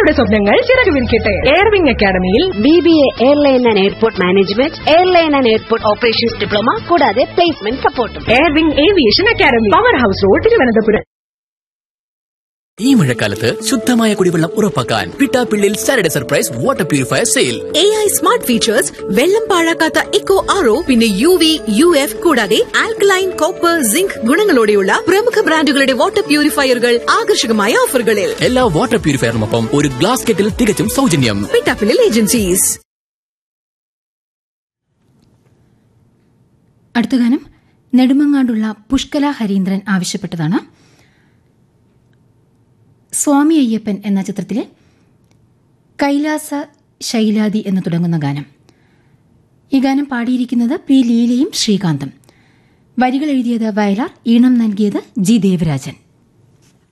നിങ്ങളുടെ സ്വപ്നങ്ങൾ ചിറകു വിരിക്കട്ടെ എയർവിംഗ് അക്കാദമിയിൽ B B A airline and airport management airline and airport operations diploma കൂടാതെ പ്ലേസ്മെന്റ് സപ്പോർട്ടും Airwing aviation academy power house road Thiruvananthapuram ഈ മഴക്കാലത്ത് ശുദ്ധമായ കുടിവെള്ളം ഉറപ്പാക്കാൻ പിട്ടാപ്പിള്ളിൽ Saturday surprise water purifier sale A I smart features വെള്ളം പാഴാക്കാത്ത ഇക്കോ ആറോ പിന്നെ യു വി യു എഫ് കൂടാതെ ആൽക്കലൈൻ കോപ്പർ സിങ്ക് ഗുണങ്ങളോടെയുള്ള പ്രമുഖ ബ്രാൻഡുകളുടെ വാട്ടർ പ്യൂരിഫയറുകൾ ആകർഷകമായ ഓഫറുകളിൽ എല്ലാ വാട്ടർ പ്യൂരിഫയറിനൊപ്പം ഒരു ഗ്ലാസ് കെറ്റിൽ തികച്ചും സൗജന്യം പിട്ടാപ്പിളിൽ ഏജൻസീസ് അടുത്ത ഗാനം നെടുമങ്ങാടുള്ള പുഷ്കല ഹരീന്ദ്രൻ ആവശ്യപ്പെട്ടതാണ് സ്വാമി അയ്യപ്പൻ എന്ന ചിത്രത്തിലെ കൈലാസ ശൈലാദി എന്ന് തുടങ്ങുന്ന ഗാനം ഈ ഗാനം പാടിയിരിക്കുന്നത് പി ലീലയും ശ്രീകാന്തും വരികൾ എഴുതിയത് വയലാർ ഈണം നൽകിയത് ജി ദേവരാജൻ